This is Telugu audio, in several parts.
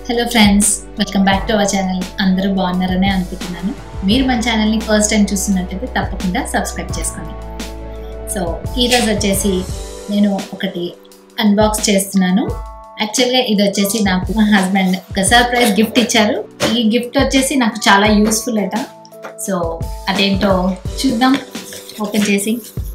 hello friends welcome back to our channel అందరూ బాగున్నారనే అనుకుంటున్నాను మీరు మన ఛానల్ని ఫస్ట్ టైం చూస్తున్నట్టయితే తప్పకుండా సబ్స్క్రైబ్ చేసుకోండి సో ఈరోజు వచ్చేసి నేను ఒకటి అన్బాక్స్ చేస్తున్నాను యాక్చువల్గా ఇది వచ్చేసి నాకు మా హస్బెండ్ ఒక సర్ప్రైజ్ గిఫ్ట్ ఇచ్చారు ఈ గిఫ్ట్ వచ్చేసి నాకు చాలా యూస్ఫుల్ అట సో అదేంటో చూద్దాం ఓపెన్ చేసి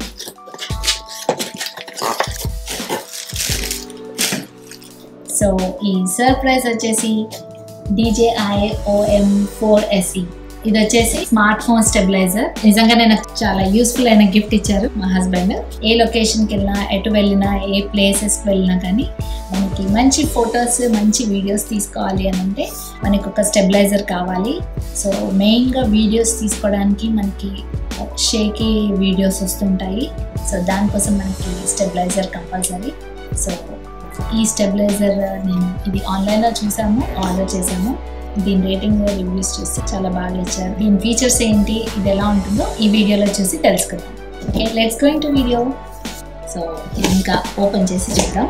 సో ఈ సర్ప్రైజ్ వచ్చేసి DJI OM ఫోర్ ఎస్ఈ ఇది వచ్చేసి స్మార్ట్ ఫోన్ స్టెబిలైజర్ నిజంగానే నాకు చాలా యూస్ఫుల్ అయిన గిఫ్ట్ ఇచ్చారు మా హస్బెండ్ ఏ లొకేషన్కి వెళ్ళినా ఎటు వెళ్ళినా ఏ ప్లేసెస్కి వెళ్ళినా కానీ మనకి మంచి ఫొటోస్ మంచి వీడియోస్ తీసుకోవాలి అని అంటే మనకి ఒక స్టెబిలైజర్ కావాలి సో మెయిన్గా వీడియోస్ తీసుకోవడానికి మనకి షేకి వీడియోస్ వస్తుంటాయి సో దానికోసం మనకి స్టెబిలైజర్ కంపల్సరీ సో ఈ స్టెబిలైజర్ నేను ఇది ఆన్లైన్లో చూసాము ఆర్డర్ చేసాము దీని రేటింగ్ రివ్యూస్ చూసి చాలా బాగా ఇచ్చారు దీని ఫీచర్స్ ఏంటి ఇది ఎలా ఉంటుందో ఈ వీడియోలో చూసి తెలుసుకుందాం okay let's going to video so ఇది ఇంకా ఓపెన్ చేసి చూద్దాం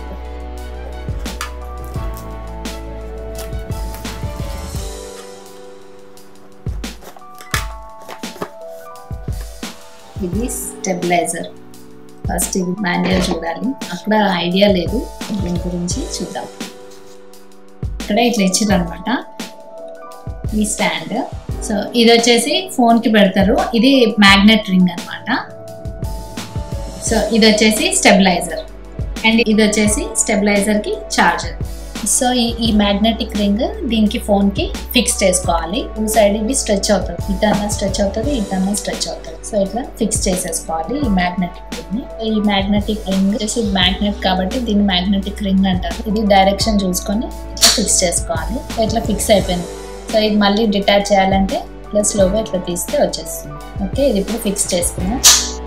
ఇది స్టెబిలైజర్ ఫస్ట్ ఇది మాన్యువల్ చూడాలి అక్కడ ఐడియా లేదు దీని గురించి చూద్దాం ఇక్కడ ఇట్లా ఇచ్చారు అనమాట ఈ స్టాండ్ సో ఇది వచ్చేసి ఫోన్కి పెడతారు ఇది మ్యాగ్నెట్ రింగ్ అనమాట సో ఇది వచ్చేసి స్టెబిలైజర్ అండ్ ఇది వచ్చేసి స్టెబిలైజర్కి చార్జర్ సో ఈ ఈ మ్యాగ్నెటిక్ రింగ్ దీనికి ఫోన్కి ఫిక్స్ చేసుకోవాలి టూ సైడ్ ఇవి స్ట్రెచ్ అవుతుంది ఇటన్నా స్ట్రెచ్ అవుతుంది ఇటన్నా స్ట్రెచ్ అవుతుంది సో ఇట్లా ఫిక్స్ చేసేసుకోవాలి ఈ మ్యాగ్నెటిక్ రింగ్ ఈ మ్యాగ్నెటిక్ రింగ్ వచ్చేసి మ్యాగ్నెట్ కాబట్టి దీన్ని మ్యాగ్నెటిక్ రింగ్ అంటారు ఇది డైరెక్షన్ చూసుకొని ఇట్లా ఫిక్స్ చేసుకోవాలి సో ఇట్లా ఫిక్స్ అయిపోయింది సో ఇది మళ్ళీ డిటాచ్ చేయాలంటే ఇట్లా స్లోగా ఇట్లా తీస్తే వచ్చేస్తుంది ఓకే ఇది ఇప్పుడు ఫిక్స్ చేసుకున్నాం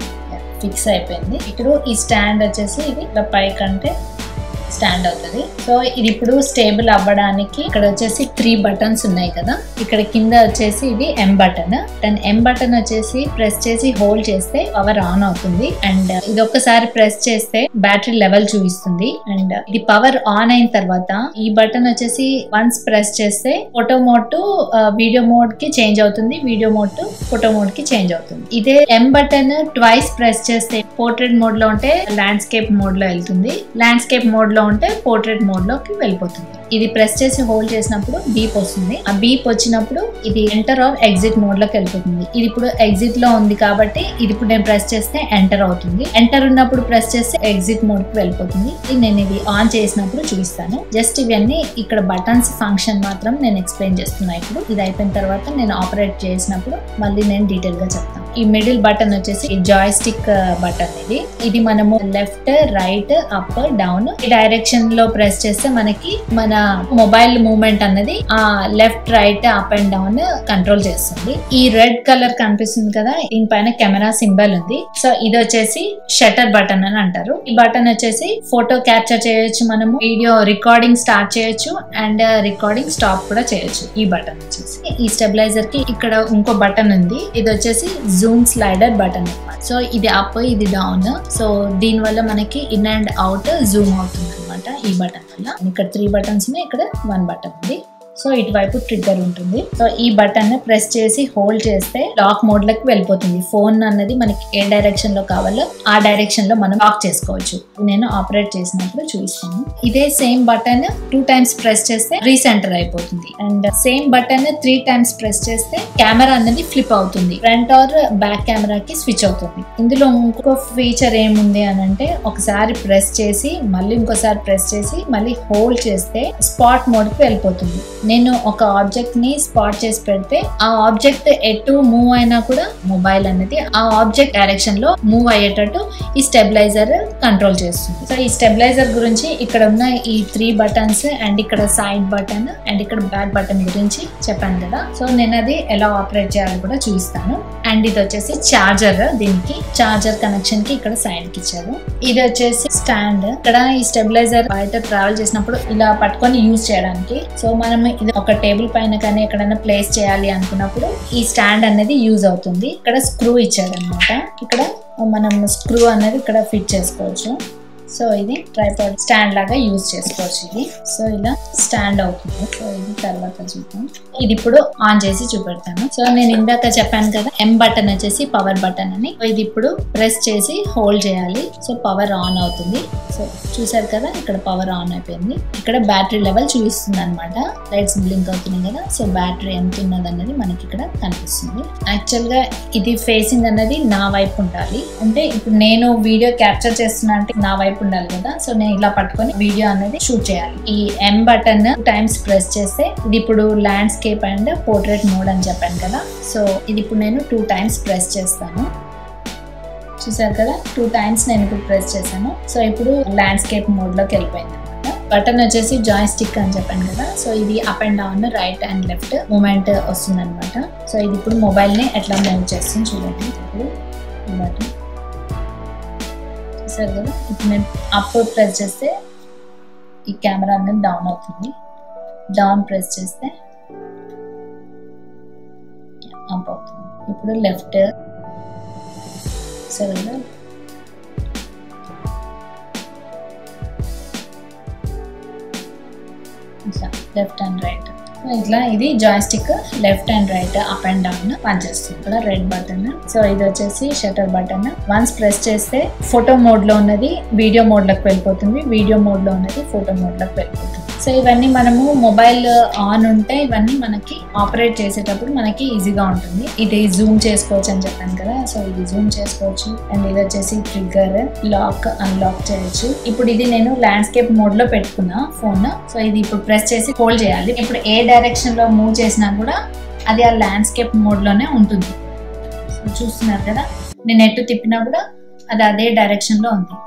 ఫిక్స్ అయిపోయింది ఇప్పుడు ఈ స్టాండ్ వచ్చేసి ఇది ఇట్లా పైకంటే స్టాండ్ అవుతుంది సో ఇది ఇప్పుడు స్టేబుల్ అవ్వడానికి ఇక్కడ వచ్చేసి త్రీ బటన్స్ ఉన్నాయి కదా ఇక్కడ కింద వచ్చేసి ఇది M button and M button వచ్చేసి ప్రెస్ చేసి హోల్డ్ చేస్తే పవర్ ఆన్ అవుతుంది అండ్ ఇది ఒక్కసారి ప్రెస్ చేస్తే బ్యాటరీ లెవెల్ చూపిస్తుంది అండ్ ఇది పవర్ ఆన్ అయిన తర్వాత ఈ బటన్ వచ్చేసి వన్స్ ప్రెస్ చేస్తే photo mode to video mode కి చేంజ్ అవుతుంది video mode to photo mode కి చేంజ్ అవుతుంది ఇదే ఎం బటన్ ట్వైస్ ప్రెస్ చేస్తే పోర్ట్రేట్ మోడ్ లో ఉంటే ల్యాండ్స్కేప్ మోడ్ లో వెళ్తుంది ల్యాండ్స్కేప్ మోడ్ లో ఉంటే పోర్ట్రేట్ మోడ్ లోకి వెళ్ళిపోతుంది ఇది ప్రెస్ చేసి హోల్డ్ చేసినప్పుడు బీప్ వస్తుంది ఆ బీప్ వచ్చినప్పుడు ఇది ఎంటర్ ఆర్ ఎగ్జిట్ మోడ్ లోకి వెళ్ళిపోతుంది ఇది ఇప్పుడు ఎగ్జిట్ లో ఉంది కాబట్టి ఇది ఇప్పుడు నేను ప్రెస్ చేస్తే ఎంటర్ అవుతుంది ఎంటర్ ఉన్నప్పుడు ప్రెస్ చేస్తే ఎగ్జిట్ మోడ్ కి వెళ్ళిపోతుంది ఇది నేను ఇది ఆన్ చేసినప్పుడు చూపిస్తాను జస్ట్ ఇవన్నీ ఇక్కడ బటన్స్ ఫంక్షన్ మాత్రం నేను ఎక్స్ప్లెయిన్ చేస్తున్నా ఇప్పుడు ఇది అయిపోయిన తర్వాత నేను ఆపరేట్ చేసినప్పుడు మళ్ళీ నేను డీటెయిల్ గా చెప్తాను ఈ మిడిల్ బటన్ వచ్చేసి జాయ్ స్టిక్ బటన్ ఇది ఇది మనము లెఫ్ట్ రైట్ అప్ డౌన్ ఈ డైరెక్షన్ లో ప్రెస్ చేస్తే మనకి మన మొబైల్ మూవ్మెంట్ అన్నది ఆ left right up and down control చేస్తుంది ఈ రెడ్ కలర్ కనిపిస్తుంది కదా దీనిపైన కెమెరా సింబల్ ఉంది సో ఇది వచ్చేసి షటర్ బటన్ అని అంటారు ఈ బటన్ వచ్చేసి ఫోటో క్యాప్చర్ చేయొచ్చు మనము వీడియో రికార్డింగ్ స్టార్ట్ చేయొచ్చు అండ్ రికార్డింగ్ స్టాప్ కూడా చేయొచ్చు ఈ బటన్ వచ్చేసి ఈ స్టెబిలైజర్ కి ఇక్కడ ఇంకో బటన్ ఉంది ఇది వచ్చేసి జూమ్ స్లైడర్ బటన్ అనమాట సో ఇది అప్ ఇది డౌన్ సో దీని వల్ల మనకి ఇన్ అండ్ అవుట్ జూమ్ అవుతుంది అనమాట ఈ బటన్ వల్ల ఇక్కడ త్రీ బటన్స్ ఉన్నాయి ఇక్కడ వన్ బటన్ ఉంది సో ఇటువైపు ట్రిగ్గర్ ఉంటుంది సో ఈ బటన్ ప్రెస్ చేసి హోల్డ్ చేస్తే లాక్ మోడ్ లోకి వెళ్ళిపోతుంది ఫోన్ అన్నది మనకి ఏ డైరెక్షన్ లో కావాలో ఆ డైరెక్షన్ లో మనం లాక్ చేసుకోవచ్చు నేను ఆపరేట్ చేసినప్పుడు చూపిస్తాను ఇదే same button two times press చేస్తే రీసెంటర్ అయిపోతుంది and same button three times press చేస్తే కెమెరా అనేది ఫ్లిప్ అవుతుంది ఫ్రంట్ ఆర్ బ్యాక్ కెమెరాకి స్విచ్ అవుతుంది ఇందులో ఇంకో ఫీచర్ ఏముంది అని అంటే ఒకసారి ప్రెస్ చేసి మళ్ళీ ఇంకోసారి ప్రెస్ చేసి మళ్ళీ హోల్డ్ చేస్తే స్పాట్ మోడ్ కి వెళ్ళిపోతుంది నేను ఒక ఆబ్జెక్ట్ ని స్పాట్ చేసి పెడితే ఆ ఆబ్జెక్ట్ ఎటు మూవ్ అయినా కూడా మొబైల్ అనేది ఆ ఆబ్జెక్ట్ డైరెక్షన్ లో మూవ్ అయ్యేటట్టు ఈ స్టెబిలైజర్ కంట్రోల్ చేస్తుంది సో ఈ స్టెబిలైజర్ గురించి ఇక్కడ ఉన్న ఈ త్రీ బటన్స్ అండ్ ఇక్కడ సైడ్ బటన్ అండ్ ఇక్కడ బ్యాక్ బటన్ గురించి చెప్పాను కదా సో నేను అది ఎలా ఆపరేట్ చేయాలో కూడా చూపిస్తాను అండ్ ఇది వచ్చేసి చార్జర్ దీనికి చార్జర్ కనెక్షన్ కి ఇక్కడ సైడ్ కి ఇచ్చారు ఇది వచ్చేసి స్టాండ్ ఇక్కడ ఈ స్టెబిలైజర్ బయట ట్రావెల్ చేసినప్పుడు ఇలా పట్టుకొని యూజ్ చేయడానికి సో మనం ఇది ఒక టేబుల్ పైన కానీ ఎక్కడైనా ప్లేస్ చేయాలి అనుకున్నప్పుడు ఈ స్టాండ్ అనేది యూజ్ అవుతుంది ఇక్కడ స్క్రూ ఇచ్చాడు అనమాట ఇక్కడ మనం స్క్రూ అనేది ఇక్కడ ఫిట్ చేసుకోవచ్చు సో ఇది ట్రైపాడ్ స్టాండ్ లాగా యూజ్ చేసుకోవచ్చు ఇది సో ఇలా స్టాండ్ అవుతుంది సో ఇది తర్వాత చూద్దాం ఇది ఇప్పుడు ఆన్ చేసి చూపెడతాను సో నేను ఇందాక చెప్పాను కదా ఎం బటన్ వచ్చేసి పవర్ బటన్ అని ఇది ఇప్పుడు ప్రెస్ చేసి హోల్డ్ చేయాలి సో పవర్ ఆన్ అవుతుంది సో చూసారు కదా ఇక్కడ పవర్ ఆన్ అయిపోయింది ఇక్కడ బ్యాటరీ లెవెల్ చూపిస్తుంది అనమాట లైట్స్ బ్లింక్ అవుతున్నాయి కదా సో బ్యాటరీ ఎంత ఉన్నది అన్నది మనకి ఇక్కడ కనిపిస్తుంది యాక్చువల్ గా ఇది ఫేసింగ్ అన్నది నా వైపు ఉండాలి అంటే ఇప్పుడు నేను వీడియో క్యాప్చర్ చేస్తున్నా అంటే నా వైపు ఉండాలి కదా సో నేను ఇలా పట్టుకొని వీడియో అనేది షూట్ చేయాలి ఈ ఎం బటన్ టైమ్స్ ప్రెస్ చేస్తే ఇది ఇప్పుడు ల్యాండ్స్కేప్ అండ్ పోర్ట్రేట్ మోడ్ అని చెప్పాను కదా సో ఇది ఇప్పుడు నేను టూ టైమ్స్ ప్రెస్ చేస్తాను చూసారు కదా టూ టైమ్స్ నేను ఇప్పుడు ప్రెస్ చేశాను సో ఇప్పుడు ల్యాండ్స్కేప్ మోడ్లోకి వెళ్ళిపోయింది అనమాట బటన్ వచ్చేసి జాయ్ స్టిక్ అని చెప్పాను కదా సో ఇది up and down right and left moment వస్తుంది అనమాట సో ఇది ఇప్పుడు మొబైల్ని ఎట్లా మూవ్ చేస్తుంది చూడండి ఇప్పుడు ఈ బటన్ చూసారు కదా ఇప్పుడు నేను అప్ ప్రెస్ చేస్తే ఈ కెమెరా అనేది డౌన్ అవుతుంది డౌన్ ప్రెస్ చేస్తే అప్ అవుతుంది ఇప్పుడు లెఫ్ట్ సరేనా ఇట్లా లెఫ్ట్ అండ్ రైట్ ఇట్లా ఇది joystick left and right up and down పనిచేస్తుంది ఇక్కడ రెడ్ బటన్ సో ఇది వచ్చేసి షటర్ బటన్ వన్స్ ప్రెస్ చేస్తే ఫోటో మోడ్ లో ఉన్నది వీడియో మోడ్ లోకి వెళ్ళిపోతుంది వీడియో మోడ్ లో ఉన్నది ఫోటో మోడ్ లోకి వెళ్ళిపోతుంది సో ఇవన్నీ మనము మొబైల్ ఆన్ ఉంటే ఇవన్నీ మనకి ఆపరేట్ చేసేటప్పుడు మనకి ఈజీగా ఉంటుంది ఇది జూమ్ చేసుకోవచ్చు అని చెప్పాను కదా సో ఇది జూమ్ చేసుకోవచ్చు అండ్ ఇది వచ్చేసి ట్రిగ్గర్ లాక్ అన్లాక్ చేయొచ్చు ఇప్పుడు ఇది నేను ల్యాండ్స్కేప్ మోడ్ లో పెట్టుకున్నా ఫోన్ సో ఇది ఇప్పుడు ప్రెస్ చేసి హోల్డ్ చేయాలి ఇప్పుడు ఏ డైరెక్షన్ లో మూవ్ చేసినా కూడా అది ఆ ల్యాండ్స్కేప్ మోడ్ లోనే ఉంటుంది సో చూస్తున్నారు కదా నేను ఎటు తిప్పినా కూడా అది అదే డైరెక్షన్ లో ఉంది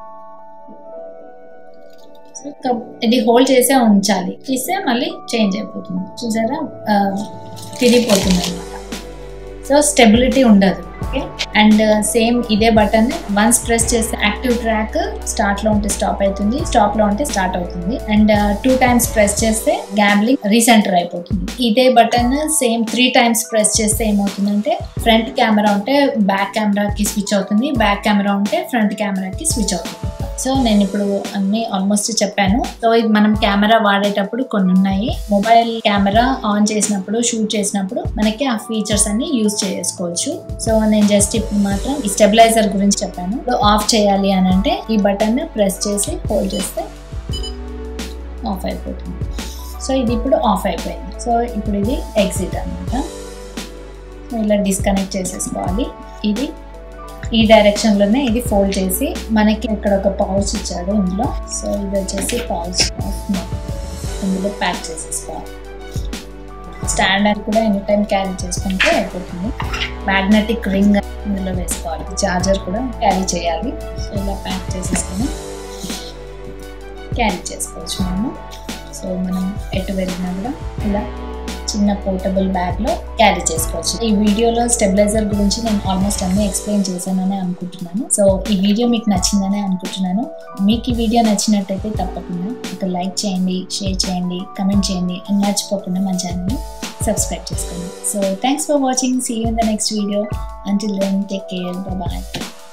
సో ఇది హోల్డ్ చేసే ఉంచాలి తీస్తే మళ్ళీ చేంజ్ అయిపోతుంది చూసారా తిరిగిపోతుంది అనమాట సో స్టెబిలిటీ ఉండదు ఓకే అండ్ సేమ్ ఇదే బటన్ వన్స్ ప్రెస్ చేస్తే యాక్టివ్ ట్రాక్ స్టార్ట్ లో ఉంటే స్టాప్ అవుతుంది స్టాప్ లో ఉంటే స్టార్ట్ అవుతుంది అండ్ టూ టైమ్స్ ప్రెస్ చేస్తే గ్యాబ్లింగ్ రీసెంటర్ అయిపోతుంది ఇదే button same three times press చేస్తే ఏమవుతుందంటే ఫ్రంట్ కెమెరా ఉంటే బ్యాక్ కెమెరాకి స్విచ్ అవుతుంది బ్యాక్ కెమెరా ఉంటే ఫ్రంట్ కెమెరాకి స్విచ్ అవుతుంది సో నేను ఇప్పుడు అన్ని ఆల్మోస్ట్ చెప్పాను సో ఇది మనం కెమెరా వాడేటప్పుడు కొన్ని ఉన్నాయి మొబైల్ కెమెరా ఆన్ చేసినప్పుడు షూట్ చేసినప్పుడు మనకి ఆ ఫీచర్స్ అన్ని యూజ్ చేసుకోవచ్చు సో నేను జస్ట్ ఇప్పుడు మాత్రం ఈ స్టెబిలైజర్ గురించి చెప్పాను ఇప్పుడు ఆఫ్ చేయాలి అని అంటే ఈ బటన్ ప్రెస్ చేసి హోల్డ్ చేస్తే ఆఫ్ అయిపోతుంది సో ఇది ఇప్పుడు ఆఫ్ అయిపోయింది సో ఇప్పుడు ఇది ఎగ్జిట్ అనమాట సో ఇలా డిస్కనెక్ట్ చేసేసుకోవాలి ఇది ఈ డైరెక్షన్ లోనే ఇది ఫోల్డ్ చేసి మనకి ఇక్కడ ఒక పౌచ్ ఇచ్చాడు ఇందులో సో ఇది వచ్చేసి పౌచ్ ఇందులో ప్యాక్ చేసేసుకోవాలి స్టాండ్ అని కూడా ఎనీ టైం క్యారీ చేసుకుంటే అయిపోతుంది మ్యాగ్నెటిక్ రింగ్ ఇందులో వేసుకోవాలి చార్జర్ కూడా క్యారీ చేయాలి సో ఇలా ప్యాక్ చేసేసుకొని క్యారీ చేసుకోవచ్చు మనము సో మనం ఎటు వెళ్ళినా కూడా ఇలా చిన్న పోర్టబుల్ బ్యాగ్లో క్యారీ చేసుకోవచ్చు ఈ వీడియోలో స్టెబిలైజర్ గురించి నేను ఆల్మోస్ట్ అన్ని ఎక్స్ప్లెయిన్ చేశానని అనుకుంటున్నాను సో ఈ వీడియో మీకు నచ్చిందని అనుకుంటున్నాను మీకు ఈ వీడియో నచ్చినట్టయితే తప్పకుండా ఒక లైక్ చేయండి షేర్ చేయండి కమెంట్ చేయండి అండ్ మర్చిపోకుండా మన ఛానల్ని సబ్స్క్రైబ్ చేసుకోండి so thanks for watching see you in the next video until then take care bye